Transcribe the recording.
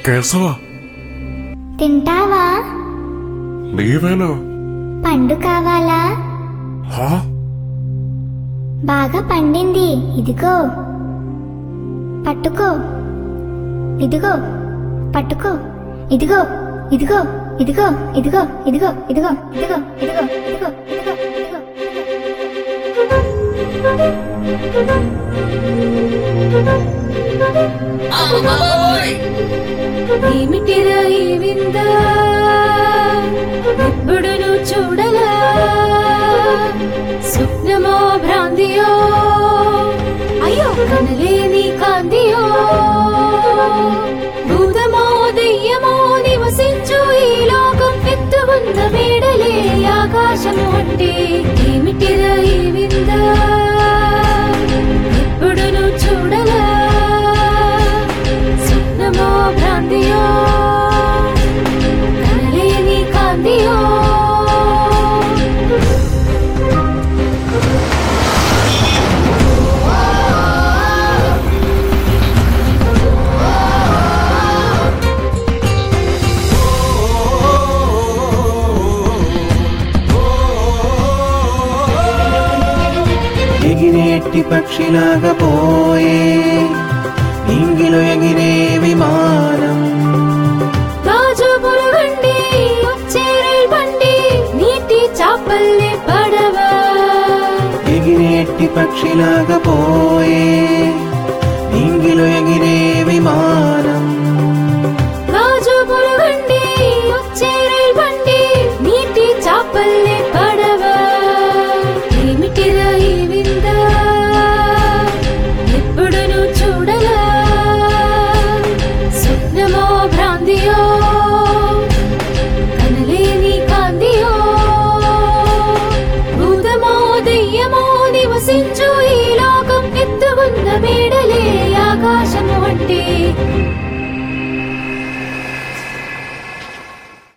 కేశవ తింటావా నీవేనా పండు కావాలా హా బాగా పండింది ఇదిగో పట్టుకో ఇదిగో పట్టుకో ఇదిగో ఇదిగో ఇదిగో ఇదిగో ఇదిగో ఇదిగో ఇదిగో ఇదిగో ఇదిగో ఇదిగో ఇదిగో ఏమిటిరా ఈ విందా ఎప్పుడు నువ్వు చూడలా స్వప్నమో భ్రాంతియో అయ్యో కనలేని కాంతియో భూతమో దెయ్యమో నివసించు ఈ లోకం ఎత్తు ఉన్న మేడలే ఆకాశము అంటే ఏమిటిరా ఈ విందా ఎప్పుడు నువ్వు చూడలా స్వప్నమో భ్రాంతియో కనలేని కాంతియో ఎగిరేటి పక్షిలాగా పోయే ఇంగిలో ఎగిరే విమానం గాజు పురుగండి వచ్చేరే బండి నీటి చాపల్లే పడవ ఎగిరేటి పక్షిలాగా పోయే ఇంగిలో ఎగిరే విమానం గాజు పురుగండి వచ్చేరే బండి నీటి చాపల్లే పడవ ఏమిటిరా ఈ విందా ఎప్పుడు నువ్వు చూడలా స్వప్నమో భ్రాంతియో కనలేని కాంతియో భూతమో దెయ్యమో నివసించు ఈ లోకం ఎత్తు ఉన్న మేడలే ఆకాశము